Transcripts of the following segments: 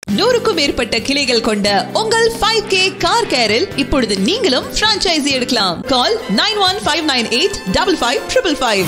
நூறுக்கும் மேற்பட்ட கிளைகள் கொண்ட உங்கள் ஃபைவ் கே கார் கேரில் இப்பொழுது நீங்களும் பிரான்ச்சைசி எடுக்கலாம் call nine one five nine eight double five triple five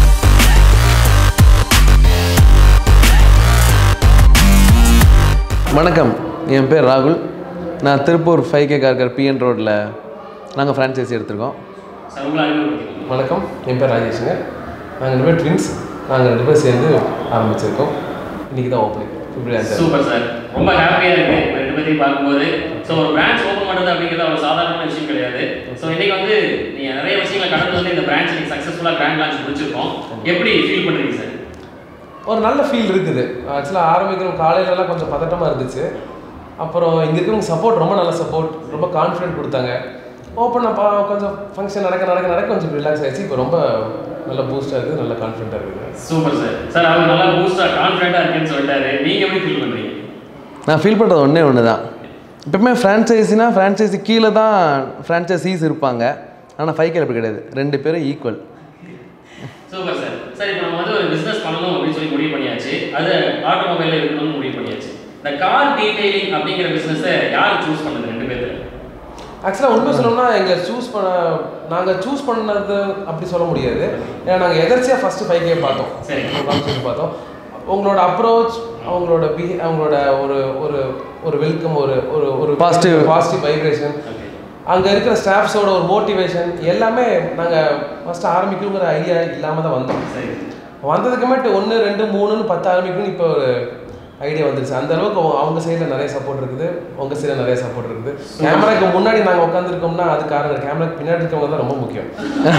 வணக்கம் என் பேர் ராகுல் நான் Tiruppur five K car care PN ரோட்டில் நாங்கள் ஃப்ரான்ச்சைசி எடுத்திருக்கோம் வணக்கம் என் பேர் ராஜேஷுங்க நாங்கள் ரெண்டு பேர் ட்வின்ஸ் நாங்கள் ரெண்டு பேர் சேர்ந்து ஆரம்பிச்சிருக்கோம் இன்றைக்கி தான் ஓப்பனிங் பிப்ரவரி அஞ்சாம் சூப்பர் சார் ரொம்ப ஹாப்பியா இருக்கு உங்க ரெண்டு பேரையும் பார்க்கும்போது ஸோ ஒரு பிரான்ச் ஓப்பன் பண்ணுறது அப்படிங்கிறது அவ்வளோ சாதாரண விஷயம் கிடையாது ஸோ இன்னைக்கு வந்து நீங்க நிறைய விஷயங்களை கடந்து வந்து இந்த பிரான்ச் நீங்க சக்ஸஸ்ஃபுல்லாக கிராண்ட் லான்ச் முடிச்சிருக்கோம் எப்படி ஃபீல் பண்றீங்க சார் ஒரு நல்ல ஃபீல் இருக்குது ஆக்சுவலாக ஆரம்பிக்கிறோம் காலையிலலாம் கொஞ்சம் பதட்டமாக இருந்துச்சு அப்புறம் இங்கே இருக்கிறவங்க சப்போர்ட் ரொம்ப நல்ல சப்போர்ட் ரொம்ப கான்ஃபிடென்ட் கொடுத்தாங்க ஓப்பன் அப்போ கொஞ்சம் ஃபங்க்ஷன் நடக்க நடக்க நடக்க கொஞ்சம் ரிலாக்ஸ் ஆயிடுச்சு இப்போ ரொம்ப நல்ல பூஸ்டாக இருக்குது நல்ல கான்ஃபிடென்ட்டாக இருக்குது சூப்பர் சார் சார் அவர் நல்லா பூஸ்டா கான்ஃபிடென்ட்டாக இருக்குன்னு சொல்லிட்டாரு நீங்க எப்படி ஃபீல் பண்றீங்க நான் ஃபீல் பண்ணுறது ஒன்றே ஒன்று தான் எப்பவுமே ஃப்ரான்ச்சைஸினா ஃப்ரான்ச்சைஸி கீழே தான் ஃப்ரான்ச்சைசீஸ் இருப்பாங்க ஆனால் ஃபைவ் கேல அப்படி கிடையாது ரெண்டு பேரும் ஈக்குவல் சூப்பர் சார் சார் இப்போ நம்ம வந்து ஒரு பிஸ்னஸ் பண்ணணும் அப்படின்னு சொல்லி முடிவு பண்ணியாச்சு அது ஆட்டோமொபைலில் இருக்கணும்னு முடிவு பண்ணியாச்சு இந்த கார் டீடைலிங் அப்படிங்கிற பிஸ்னஸை யார் சூஸ் பண்ணது ரெண்டு பேர்த்துல ஆக்சுவலாக உண்மை சொல்லணும்னா எங்களை சூஸ் பண்ண நாங்கள் சூஸ் பண்ணது அப்படி சொல்ல முடியாது ஏன்னா நாங்கள் எதர்ச்சியாக ஃபஸ்ட்டு ஃபைவ் கே பார்த்தோம் சரி. கான்செப்ட் பார்த்தோம் உங்களோட அப்ரோச் அவங்களோட பி அவங்களோட ஒரு ஒரு ஒரு வெல்கம் ஒரு ஒரு ஒரு Positive. பாசிட்டிவ் வைப்ரேஷன் ஓகே அங்கே இருக்கிற ஸ்டாஃப்ஸோட ஒரு மோட்டிவேஷன் எல்லாமே நாங்கள் ஃபஸ்ட்டு ஆரம்பிக்கணுங்கிற ஐடியா இல்லாமல் தான் வந்தோம் சரி வந்ததுக்குமேட்டு ஒன்று ரெண்டு மூணுன்னு பத்து ஆரம்பிக்கணும்னு இப்போ ஒரு ஐடியா வந்துருச்சு அந்த அளவுக்கு அவங்க- அவங்க சைடில் நிறைய சப்போர்ட் இருக்குது உங்கள் சைடில் நிறைய சப்போர்ட் இருக்குது கேமராக்கு முன்னாடி நாங்கள் உட்காந்துருக்கோம்னா அது காரணம் கேமராக்கு பின்னாடி இருக்கவங்க தான் ரொம்ப முக்கியம்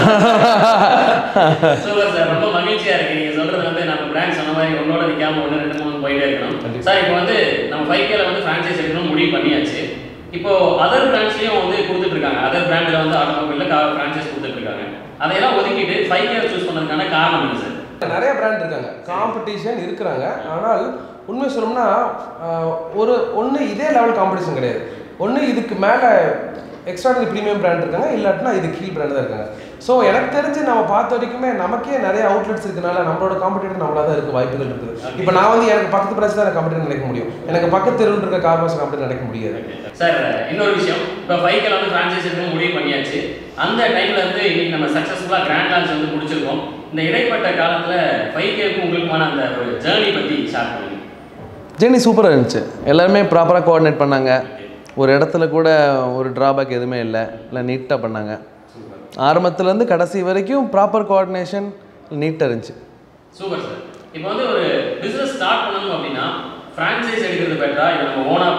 சூப்பர் சார் ரொம்ப மகிழ்ச்சியா இருக்கு நீங்க சொல்றது வந்து நம்ம பிராண்ட் சொன்ன மாதிரி ஒன்னோட நிக்காம ஒன்று ரெண்டு மூணு போயிட்டே இருக்கணும் கண்டிப்பா. சார் இப்போ வந்து நம்ம ஃபைவ் கேல வந்து ஃப்ரான்ச்சைஸ் எடுக்கணும் முடிவு பண்ணியாச்சு இப்போ அதர் பிரான்ச்லயும் வந்து கொடுத்துட்டு இருக்காங்க அதர் பிராண்ட்ல வந்து ஆட்டோமொபைல்ல கார் ஃப்ரான்ச்சைஸ் கொடுத்துட்டு இருக்காங்க அதையெல்லாம் ஒதுக்கிட்டு ஃபைவ் கேர் சூஸ் பண்ணதுக்கான காரணம் என்ன சார் நிறைய பிராண்ட் இருக்காங்க காம்படிஷன் இருக்கிறாங்க ஆனால் உண்மை சொல்லணும்னா ஆஹ், ஒரு ஒன்று இதே லெவல் காம்படிஷன் கிடையாது ஒன்று இதுக்கு மேலே எக்ஸ்ட்ராடரி ப்ரீமியம் பிராண்ட் இருக்காங்க இல்லாட்டினா இது கீழ் பிராண்ட் தான் இருக்காங்க ஸோ எனக்கு தெரிஞ்சு நம்ம பார்த்த வரைக்குமே நமக்கே நிறைய அவுட்லெட்ஸ் இருக்கனால நம்மளோட காம்படிட்டர் நம்மளா தான் இருக்க வாய்ப்புகள் இருக்குது இப்போ நான் வந்து எனக்கு பக்கத்து பிரான்ச் தான் காம்படிட்டர் நினைக்க முடியும் எனக்கு பக்கத்து தெருவில் இருக்க கார் வாஷ் காம்படிட்டர் நினைக்க முடியாது சார் இன்னொரு விஷயம் இப்போ ஃபைவ் கேல வந்து ஃப்ரான்ச்சைஸ் எடுக்கணும் முடிவு பண்ணியாச்சு அந்த டைம்ல வந்து இன்னைக்கு நம்ம சக்ஸஸ்ஃபுல்லாக கிராண்ட் லான்ச் வந்து முடிச்சிருக்கோம் இந்த இடைப்பட்ட காலத்துல ஃபைவ் கேக்கும் உங்களுக்குமான அந்த ஒரு ஜேர்னி பத்தி ஷேர் பண்ணுங்க ஜேர்னி சூப்பராக இருந்துச்சு எல்லாருமே ப்ராப்பராக கோஆர்டினேட் பண்ணாங்க ஒரு இடத்துல கூட ஒரு ட்ராபேக் எதுவுமே இல்லை எல்லாம் நீட்டாக பண்ணாங்க ஆரம்பத்துலேருந்து கடைசி வரைக்கும் ப்ராப்பர் கோஆர்டினேஷன் நீட்டாக இருந்துச்சு சூப்பர் சார் இப்போ வந்து ஒரு பிசினஸ் ஸ்டார்ட் பண்ணணும் அப்படின்னா ஃப்ரான்ச்சைஸ் எடுக்கிறது பெட்டரா இல்லை நம்ம ஓனா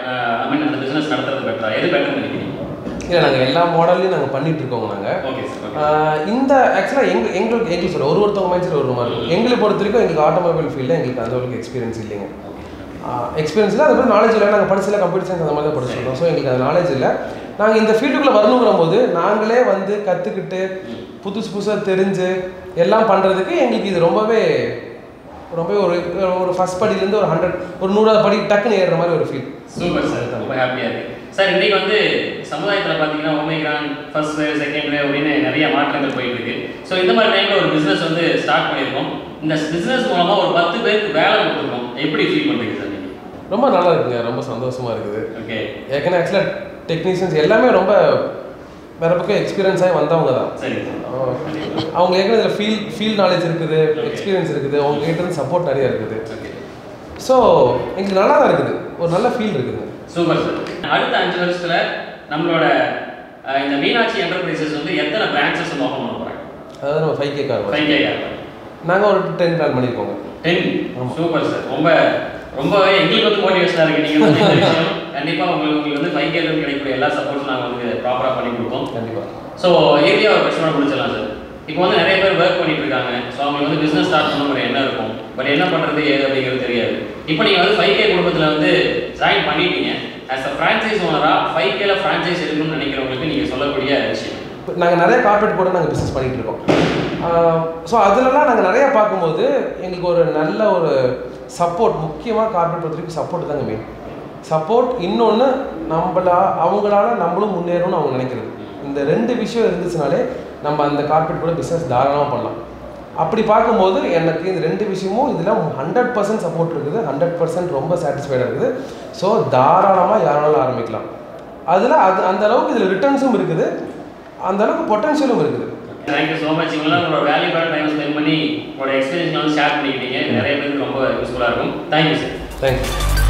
ஐ மீன் அந்த பிசினஸ் நடத்துறது பெட்டரா எது பெட்டர் நினைக்கிறீங்க இல்லை நாங்கள் எல்லா மாடல்லையும் நாங்கள் பண்ணிட்டு இருக்கோங்க நாங்கள் ஓகே சார் ஆஹ் இந்த ஆக்சுவலாக எங்க எங்களுக்கு எங்களுக்கு சொல்ல ஒரு ஒருத்தவங்க மைண்ட் செட் ஒரு மாதிரி இருக்கும் எங்களை பொறுத்த வரைக்கும் எங்களுக்கு ஆட்டோமொபைல் ஃபீல்டில் எங்களுக்கு அந்த அளவுக்கு எக்ஸ்பீரியன்ஸ் இல்லைங்க எக்ஸ்பீரியன்ஸ் இல்லை அதுக்கு நாலேஜ் இல்லை நாங்கள் படிச்சல கம்ப்யூட்டர் சயின்ஸ் அந்த மாதிரி தான் படிச்சிருக்கோம் ஸோ எங்களுக்கு அது நாலேஜ் இல்லை நாங்கள் இந்த ஃபீல்டுக்குள்ளே வரணுங்கிற போது நாங்களே வந்து கற்றுக்கிட்டு புதுசு புதுசாக தெரிஞ்சு எல்லாம் பண்ணுறதுக்கு எங்களுக்கு இது ரொம்பவே ரொம்பவே ஒரு ஒரு ஃபஸ்ட் படியிலேருந்து ஒரு ஹண்ட்ரட் ஒரு நூறாவது படி டக்குன்னு ஏறுற மாதிரி ஒரு ஃபீல் சூப்பர் சார் ரொம்ப ஹாப்பியாக இருக்கு சார் இன்னைக்கு வந்து சமுதாயத்தில் பார்த்தீங்கன்னா Omicron first wave second wave அப்படின்னு நிறைய மாற்றங்கள் போயிட்டு இருக்கு ஸோ இந்த மாதிரி டைமில் ஒரு பிஸ்னஸ் வந்து ஸ்டார்ட் பண்ணியிருக்கோம் இந்த பிஸ்னஸ் மூலமாக ஒரு பத்து பேருக்கு வேலை கொடுத்துருக்கோம் எப்படி ஃபீல் பண்ணுறீங்க சார் நீங்கள் ரொம்ப நல்லா இருக்குங்க ரொம்ப சந்தோஷமாக இருக்குது ஓகே ஏற்கனவே ஆக்சுவலாக டெக்னீஷியன்ஸ் எல்லாமே ரொம்ப வேற பக்கம் எக்ஸ்பீரியன்ஸ் ஆகி வந்தவங்க தான் சரி சார் அவங்க ஏற்கனவே இதில் ஃபீல் ஃபீல் நாலேஜ் இருக்குது எக்ஸ்பீரியன்ஸ் இருக்குது அவங்க கிட்ட இருந்து சப்போர்ட் நிறைய இருக்குது ஓகே ஸோ எங்களுக்கு நல்லா தான் இருக்குது ஒரு நல்ல ஃபீல் இருக்குது சூப்பர் சார் அடுத்த அஞ்சு வருஷத்துல நம்மளோட அஹ், இந்த மீனாட்சி என்டர்பிரைசஸ் வந்து எத்தனை பிரான்ச்சஸ் வந்து ஓப்பன் பண்ண போறாங்க அதாவது நம்ம five K car five K நாங்கள் ஒரு டென் பிளான் பண்ணியிருக்கோங்க டென் சூப்பர் சார் ரொம்ப ரொம்ப எங்களுக்கு வந்து மோட்டிவேஷனாக இருக்கு நீங்கள் வந்து இந்த விஷயம் கண்டிப்பாக உங்களுக்கு உங்களுக்கு வந்து ஃபைவ் கேல கிடைக்கக்கூடிய எல்லா சப்போர்ட்டும் நாங்கள் வந்து ப்ராப்பராக பண்ணி கொடுப்போம் கண்டிப்பாக ஸோ ஏரியா ஒரு பிரச்சனை முடிச்சிடலாம் சார் இப்போ வந்து நிறைய பேர் ஒர்க் பண்ணிட்டு இருக்காங்க ஸோ அவங்களுக்கு வந்து பிஸ்னஸ் ஸ்டார்ட் பண்ணணும் என்ன இருக்கும் பட் என்ன பண்ணுறது ஏது அப்படிங்கிறது தெரியாது இப்போ நீங்கள் வந்து ஃபைவ் கே குடும்பத்தில் வந்து ஜாயின் பண்ணிட்டீங்க ஆஸ் அ ஃப்ரான்ச்சைஸ் ஓனராக ஃபைவ் கேல ஃப்ரான்ச்சைஸ் எடுக்கணும்னு நினைக்கிறவங்களுக்கு நீங்கள் சொல்லக்கூடிய விஷயம் நாங்கள் நிறைய கார்பரேட் கூட நாங்கள் பிஸ்னஸ் பண்ணிகிட்டு இருக்கோம் ஸோ அதுலலாம் நாங்கள் நிறைய பார்க்கும்போது எங்களுக்கு ஒரு நல்ல ஒரு சப்போர்ட் முக்கியமாக கார்பரேட் பொறுத்த வரைக்கும் சப்போர்ட் தாங்க மெயின் சப்போர்ட் இன்னொன்று நம்மளா அவங்களால நம்மளும் முன்னேறணும்னு அவங்க நினைக்கிறது இந்த ரெண்டு விஷயம் இருந்துச்சுனாலே நம்ம அந்த கார்பரேட் கூட பிஸ்னஸ் தாராளமாக பண்ணலாம் அப்படி பார்க்கும்போது எனக்கு இந்த ரெண்டு விஷயமும் இதில் ஹண்ட்ரட் பர்சன்ட் சப்போர்ட் இருக்குது ஹண்ட்ரட் பர்சன்ட் ரொம்ப சாட்டிஸ்ஃபைடாக இருக்குது ஸோ தாராளமாக யாராலும் ஆரம்பிக்கலாம் அதில் அது அந்த அளவுக்கு இதில் ரிட்டர்ன்ஸும் இருக்குது அந்த அளவுக்கு பொட்டன்ஷியலும் இருக்குது தேங்க்யூ ஸோ மச் இவங்களாம் உங்களோட வேல்யூபான டைம் ஸ்பெண்ட் பண்ணி உங்களோட எக்ஸ்பீரியன்ஸ் வந்து ஷேர் பண்ணிக்கிட்டீங்க நிறைய பேருக்கு ரொம்ப யூஸ்ஃபுல்லாக இருக்கும் தேங்க்யூ சார் தேங்க்யூ